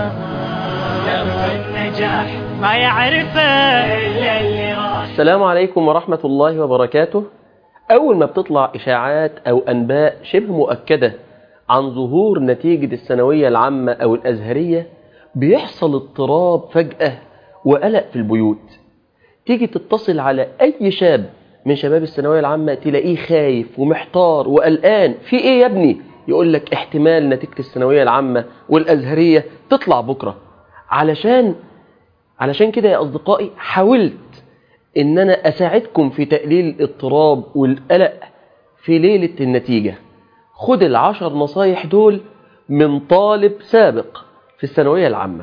درب النجاح ما يعرفه إلا اللي راح السلام عليكم ورحمة الله وبركاته أول ما بتطلع إشاعات أو أنباء شبه مؤكدة عن ظهور نتيجة الثانوية العامة أو الأزهرية بيحصل اضطراب فجأة وقلق في البيوت تيجي تتصل على أي شاب من شباب الثانوية العامة تلاقيه خايف ومحتار وقلقان في إيه يا ابني يقول لك احتمال نتيجة الثانوية العامة والأزهرية تطلع بكرة علشان علشان كده يا أصدقائي حاولت إن أنا أساعدكم في تقليل الاضطراب والقلق في ليلة النتيجة خد العشر نصايح دول من طالب سابق في الثانوية العامة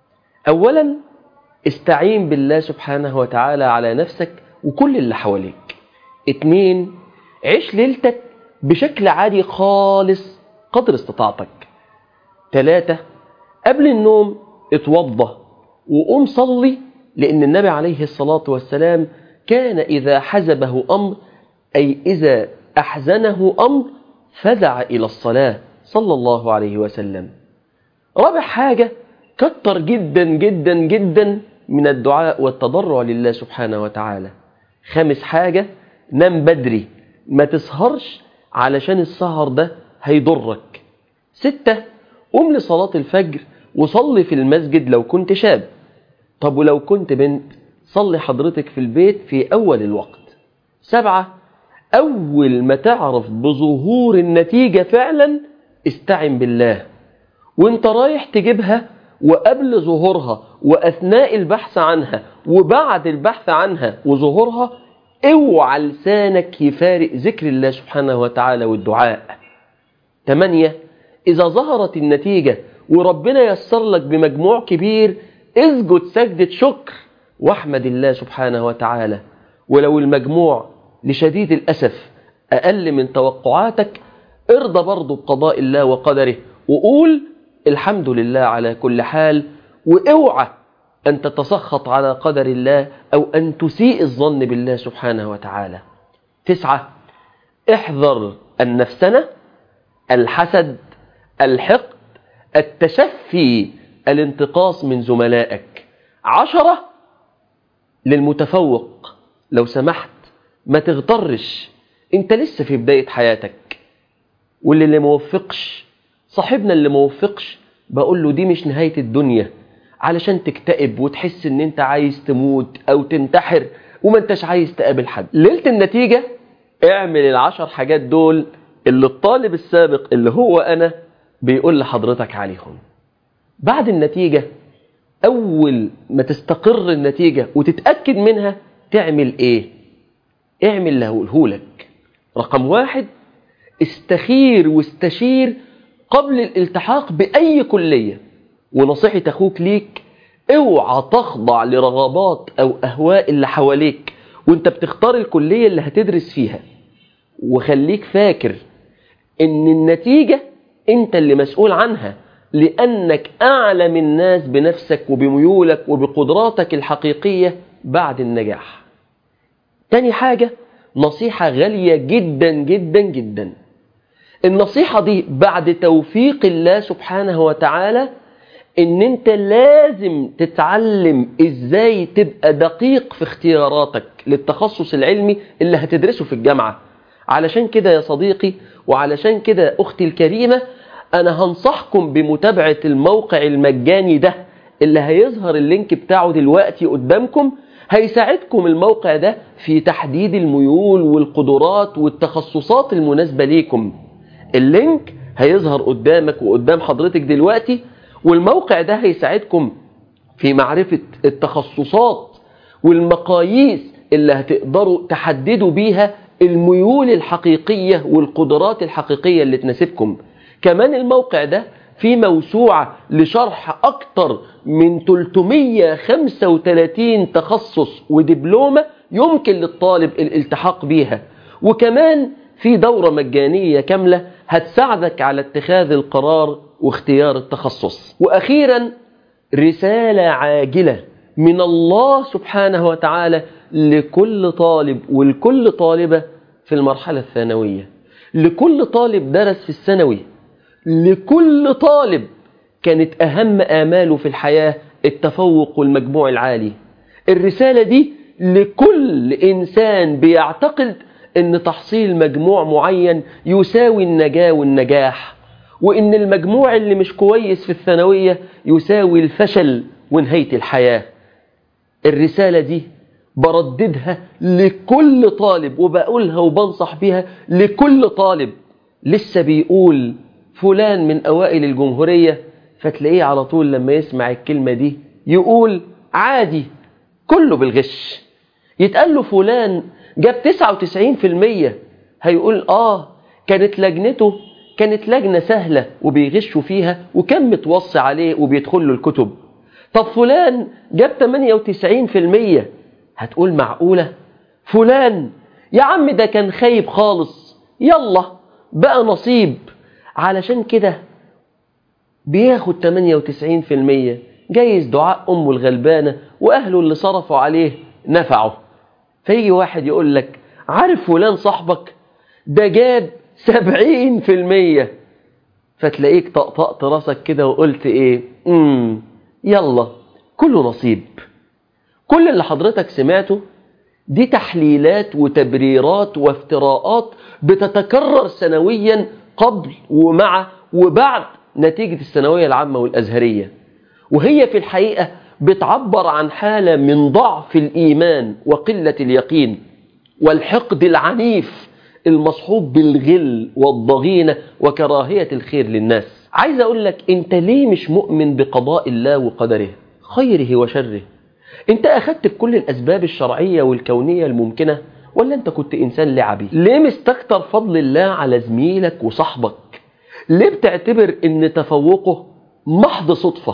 أولا استعين بالله سبحانه وتعالى على نفسك وكل اللي حواليك اتنين عيش ليلتك بشكل عادي خالص قدر استطاعتك تلاتة قبل النوم اتوضى وقوم صلي لأن النبي عليه الصلاة والسلام كان إذا حزبه أمر أي إذا أحزنه أمر فزع إلى الصلاة صلى الله عليه وسلم رابع حاجة كتر جدا جدا جدا من الدعاء والتضرع لله سبحانه وتعالى خامس حاجة نام بدري ما تسهرش علشان السهر ده هيضرك ستة قوم لصلاة الفجر وصلي في المسجد لو كنت شاب طب ولو كنت بنت صلي حضرتك في البيت في أول الوقت سبعة أول ما تعرف بظهور النتيجة فعلا استعن بالله وانت رايح تجيبها وقبل ظهورها وأثناء البحث عنها وبعد البحث عنها وظهورها اوعى لسانك يفارق ذكر الله سبحانه وتعالى والدعاء ثمانية إذا ظهرت النتيجة وربنا يسر لك بمجموع كبير اسجد سجدة شكر واحمد الله سبحانه وتعالى ولو المجموع لشديد الأسف أقل من توقعاتك ارضى برضه بقضاء الله وقدره وقول الحمد لله على كل حال واوعى أن تتسخط على قدر الله أو أن تسيء الظن بالله سبحانه وتعالى تسعة احذر النفسنة الحسد الحقد التشفي الانتقاص من زملائك عشرة للمتفوق لو سمحت ما تغترش انت لسه في بداية حياتك واللي اللي موفقش صاحبنا اللي موفقش بقول له دي مش نهاية الدنيا علشان تكتئب وتحس ان انت عايز تموت او تنتحر وما انتش عايز تقابل حد ليلة النتيجة اعمل العشر حاجات دول اللي الطالب السابق اللي هو انا بيقول لحضرتك عليهم بعد النتيجة أول ما تستقر النتيجة وتتأكد منها تعمل إيه؟ اعمل اللي هقوله لك رقم واحد استخير واستشير قبل الالتحاق بأي كلية ونصيحة أخوك ليك اوعى تخضع لرغبات أو أهواء اللي حواليك وانت بتختار الكلية اللي هتدرس فيها وخليك فاكر ان النتيجة انت اللي مسؤول عنها لأنك أعلم الناس بنفسك وبميولك وبقدراتك الحقيقية بعد النجاح تاني حاجة نصيحة غالية جدا جدا جدا النصيحة دي بعد توفيق الله سبحانه وتعالى ان انت لازم تتعلم ازاي تبقى دقيق في اختياراتك للتخصص العلمي اللي هتدرسه في الجامعة علشان كده يا صديقي وعلشان كده اختي الكريمة انا هنصحكم بمتابعة الموقع المجاني ده اللي هيظهر اللينك بتاعه دلوقتي قدامكم هيساعدكم الموقع ده في تحديد الميول والقدرات والتخصصات المناسبة ليكم اللينك هيظهر قدامك وقدام حضرتك دلوقتي والموقع ده هيساعدكم في معرفة التخصصات والمقاييس اللي هتقدروا تحددوا بيها الميول الحقيقية والقدرات الحقيقية اللي تناسبكم كمان الموقع ده في موسوعة لشرح أكتر من 335 تخصص ودبلومة يمكن للطالب الالتحاق بيها وكمان في دورة مجانية كاملة هتساعدك على اتخاذ القرار واختيار التخصص وأخيرا رسالة عاجلة من الله سبحانه وتعالى لكل طالب ولكل طالبة في المرحلة الثانوية لكل طالب درس في الثانوي لكل طالب كانت أهم آماله في الحياة التفوق والمجموع العالي الرسالة دي لكل إنسان بيعتقد أن تحصيل مجموع معين يساوي النجاة والنجاح وأن المجموع اللي مش كويس في الثانوية يساوي الفشل ونهاية الحياة الرسالة دي برددها لكل طالب وبقولها وبنصح بيها لكل طالب لسه بيقول فلان من أوائل الجمهورية فتلاقيه على طول لما يسمع الكلمة دي يقول عادي كله بالغش يتقال له فلان جاب 99% هيقول آه كانت لجنته كانت لجنة سهلة وبيغشوا فيها وكان متوصي عليه وبيدخل له الكتب طب فلان جاب 98% هتقول معقولة فلان يا عم ده كان خايب خالص يلا بقى نصيب علشان كده بياخد 98% جايز دعاء أمه الغلبانة وأهله اللي صرفوا عليه نفعه فيجي واحد يقول لك عارف فلان صاحبك ده جاب 70% فتلاقيك طقطقت راسك كده وقلت ايه امم يلا كله نصيب كل اللي حضرتك سمعته دي تحليلات وتبريرات وافتراءات بتتكرر سنويا قبل ومع وبعد نتيجة الثانوية العامة والأزهرية وهي في الحقيقة بتعبر عن حالة من ضعف الإيمان وقلة اليقين والحقد العنيف المصحوب بالغل والضغينة وكراهية الخير للناس عايز أقول لك أنت ليه مش مؤمن بقضاء الله وقدره خيره وشره أنت أخذت بكل الأسباب الشرعية والكونية الممكنة ولا أنت كنت إنسان لعبي ليه مستكتر فضل الله على زميلك وصاحبك ليه بتعتبر أن تفوقه محض صدفة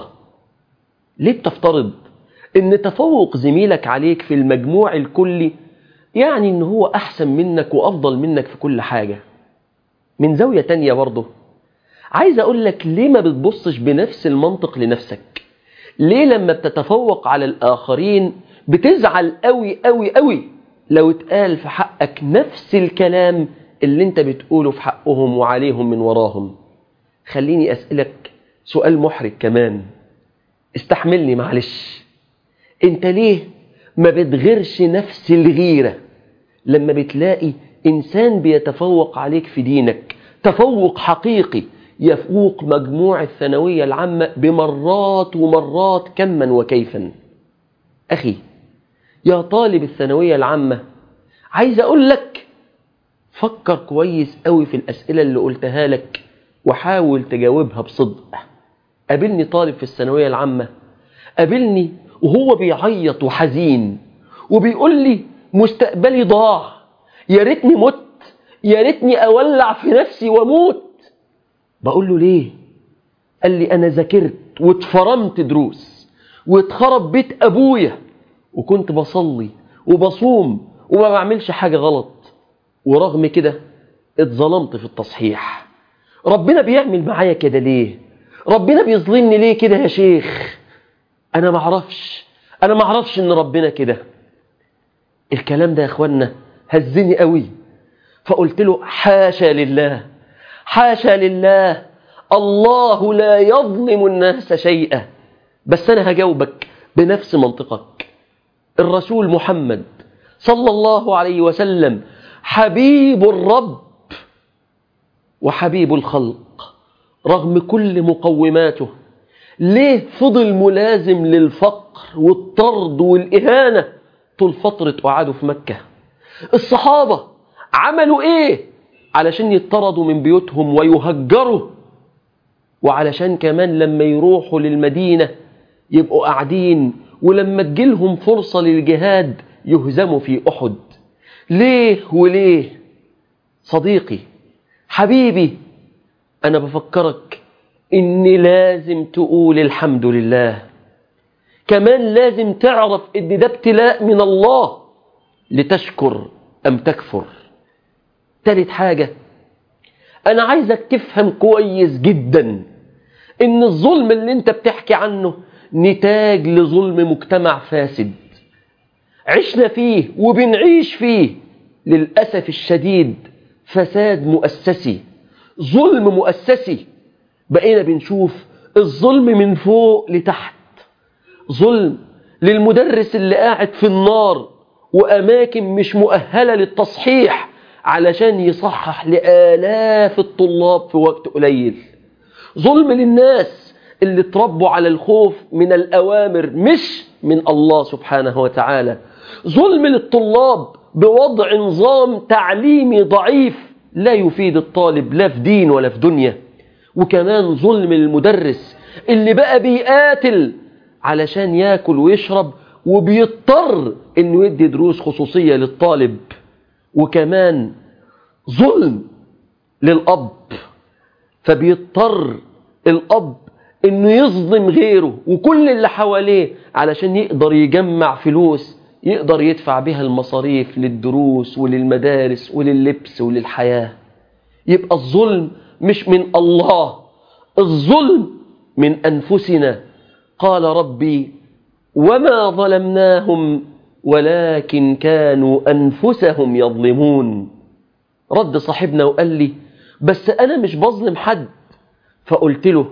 ليه بتفترض أن تفوق زميلك عليك في المجموع الكلي يعني ان هو احسن منك وافضل منك في كل حاجة من زاوية تانية برضه عايز اقول لك ليه ما بتبصش بنفس المنطق لنفسك ليه لما بتتفوق على الاخرين بتزعل قوي قوي قوي لو اتقال في حقك نفس الكلام اللي انت بتقوله في حقهم وعليهم من وراهم خليني اسألك سؤال محرج كمان استحملني معلش انت ليه ما بتغيرش نفس الغيرة لما بتلاقي إنسان بيتفوق عليك في دينك تفوق حقيقي يفوق مجموع الثانوية العامة بمرات ومرات كما وكيفا أخي يا طالب الثانوية العامة عايز أقول لك فكر كويس قوي في الأسئلة اللي قلتها لك وحاول تجاوبها بصدق قابلني طالب في الثانوية العامة قابلني وهو بيعيط وحزين وبيقول لي مستقبلي ضاع يا ريتني مت يا ريتني اولع في نفسي واموت بقول له ليه قال لي انا ذاكرت واتفرمت دروس واتخرب بيت ابويا وكنت بصلي وبصوم وما بعملش حاجه غلط ورغم كده اتظلمت في التصحيح ربنا بيعمل معايا كده ليه ربنا بيظلمني ليه كده يا شيخ انا ما اعرفش انا ما اعرفش ان ربنا كده الكلام ده يا اخوانا هزني قوي فقلت له حاشا لله حاشا لله الله لا يظلم الناس شيئا بس انا هجاوبك بنفس منطقك الرسول محمد صلى الله عليه وسلم حبيب الرب وحبيب الخلق رغم كل مقوماته ليه فضل ملازم للفقر والطرد والإهانة طول فترة قعاده في مكة الصحابة عملوا إيه علشان يطردوا من بيوتهم ويهجروا وعلشان كمان لما يروحوا للمدينة يبقوا قاعدين ولما تجيلهم فرصة للجهاد يهزموا في أحد ليه وليه صديقي حبيبي أنا بفكرك إن لازم تقول الحمد لله كمان لازم تعرف إن ده ابتلاء من الله لتشكر أم تكفر تالت حاجة أنا عايزك تفهم كويس جدا إن الظلم اللي أنت بتحكي عنه نتاج لظلم مجتمع فاسد عشنا فيه وبنعيش فيه للأسف الشديد فساد مؤسسي ظلم مؤسسي بقينا بنشوف الظلم من فوق لتحت ظلم للمدرس اللي قاعد في النار وأماكن مش مؤهلة للتصحيح علشان يصحح لآلاف الطلاب في وقت قليل ظلم للناس اللي اتربوا على الخوف من الأوامر مش من الله سبحانه وتعالى ظلم للطلاب بوضع نظام تعليمي ضعيف لا يفيد الطالب لا في دين ولا في دنيا وكمان ظلم المدرس اللي بقى بيقاتل علشان ياكل ويشرب وبيضطر انه يدي دروس خصوصية للطالب وكمان ظلم للأب فبيضطر الأب انه يظلم غيره وكل اللي حواليه علشان يقدر يجمع فلوس يقدر يدفع بها المصاريف للدروس وللمدارس ولللبس وللحياة يبقى الظلم مش من الله الظلم من أنفسنا قال ربي وما ظلمناهم ولكن كانوا أنفسهم يظلمون رد صاحبنا وقال لي بس أنا مش بظلم حد فقلت له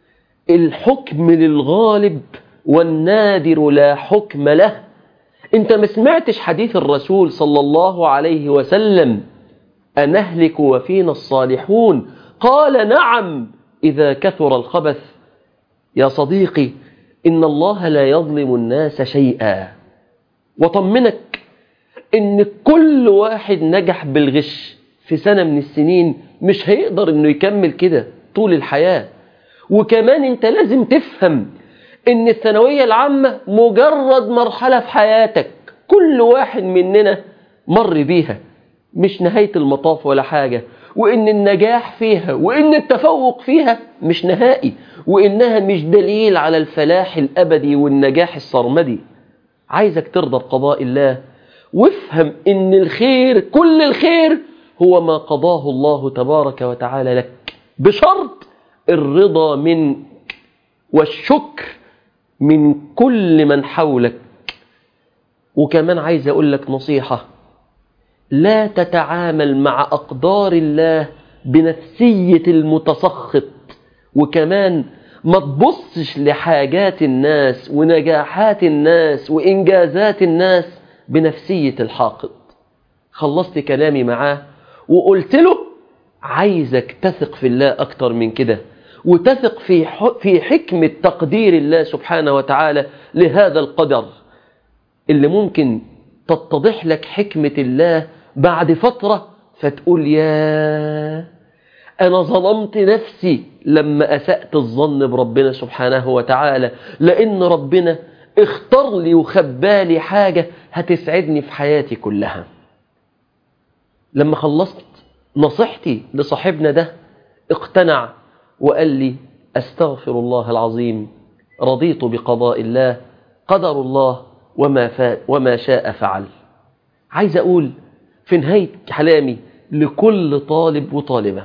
الحكم للغالب والنادر لا حكم له انت ما سمعتش حديث الرسول صلى الله عليه وسلم أنهلك وفينا الصالحون قال نعم إذا كثر الخبث يا صديقي إن الله لا يظلم الناس شيئا وطمنك إن كل واحد نجح بالغش في سنة من السنين مش هيقدر إنه يكمل كده طول الحياة وكمان أنت لازم تفهم إن الثانوية العامة مجرد مرحلة في حياتك كل واحد مننا مر بيها مش نهاية المطاف ولا حاجة وإن النجاح فيها وإن التفوق فيها مش نهائي وإنها مش دليل على الفلاح الأبدي والنجاح السرمدي عايزك ترضى بقضاء الله وافهم إن الخير كل الخير هو ما قضاه الله تبارك وتعالى لك بشرط الرضا منك والشكر من كل من حولك وكمان عايز أقول لك نصيحة لا تتعامل مع أقدار الله بنفسية المتسخط وكمان ما تبصش لحاجات الناس ونجاحات الناس وإنجازات الناس بنفسية الحاقد خلصت كلامي معاه وقلت له عايزك تثق في الله أكتر من كده وتثق في في حكمة تقدير الله سبحانه وتعالى لهذا القدر اللي ممكن تتضح لك حكمة الله بعد فترة فتقول يا أنا ظلمت نفسي لما أسأت الظن بربنا سبحانه وتعالى لأن ربنا اختار لي وخبالي حاجة هتسعدني في حياتي كلها لما خلصت نصيحتي لصاحبنا ده اقتنع وقال لي أستغفر الله العظيم رضيت بقضاء الله قدر الله وما, فا وما شاء فعل عايز أقول في نهاية كلامي لكل طالب وطالبة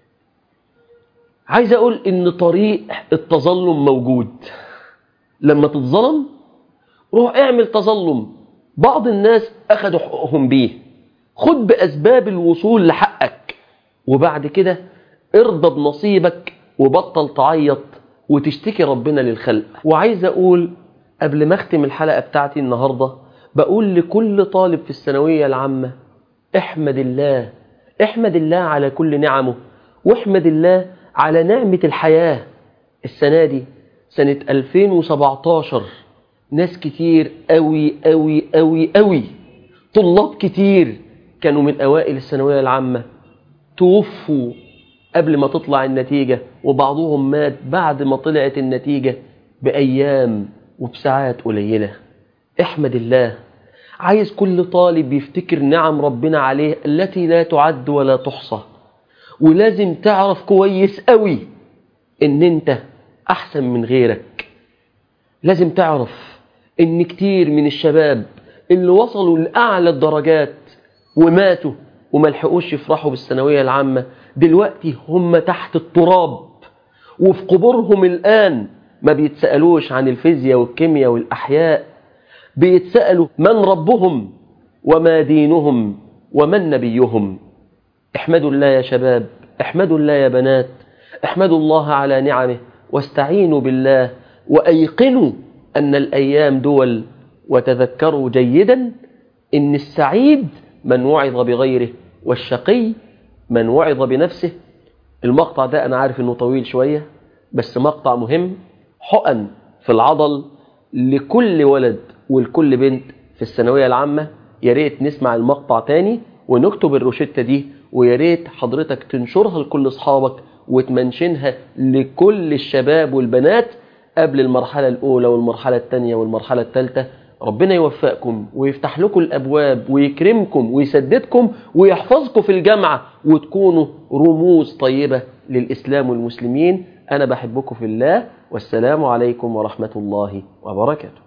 عايز أقول إن طريق التظلم موجود لما تتظلم روح اعمل تظلم بعض الناس أخذوا حقوقهم بيه خد بأسباب الوصول لحقك وبعد كده ارضى بنصيبك وبطل تعيط وتشتكي ربنا للخلق وعايز أقول قبل ما أختم الحلقة بتاعتي النهاردة بقول لكل طالب في الثانوية العامة احمد الله احمد الله على كل نعمه واحمد الله على نعمة الحياة السنة دي سنة 2017 ناس كتير قوي قوي قوي قوي طلاب كتير كانوا من أوائل الثانوية العامة توفوا قبل ما تطلع النتيجة وبعضهم مات بعد ما طلعت النتيجة بأيام وبساعات قليلة احمد الله عايز كل طالب يفتكر نعم ربنا عليه التي لا تعد ولا تحصى ولازم تعرف كويس قوي ان انت احسن من غيرك لازم تعرف ان كتير من الشباب اللي وصلوا لأعلى الدرجات وماتوا وما لحقوش يفرحوا بالثانوية العامة دلوقتي هم تحت التراب وفي قبورهم الآن ما بيتسألوش عن الفيزياء والكيمياء والأحياء بيتسألوا من ربهم وما دينهم ومن نبيهم احمدوا الله يا شباب احمدوا الله يا بنات احمدوا الله على نعمه واستعينوا بالله وأيقنوا أن الأيام دول وتذكروا جيدا إن السعيد من وعظ بغيره والشقي من وعظ بنفسه المقطع ده أنا عارف إنه طويل شوية بس مقطع مهم حقن في العضل لكل ولد ولكل بنت في الثانوية العامة يا ريت نسمع المقطع تاني ونكتب الروشتة دي ويا ريت حضرتك تنشرها لكل أصحابك وتمنشنها لكل الشباب والبنات قبل المرحلة الأولى والمرحلة الثانية والمرحلة الثالثة ربنا يوفقكم ويفتح لكم الأبواب ويكرمكم ويسددكم ويحفظكم في الجامعة وتكونوا رموز طيبة للإسلام والمسلمين أنا بحبكم في الله والسلام عليكم ورحمة الله وبركاته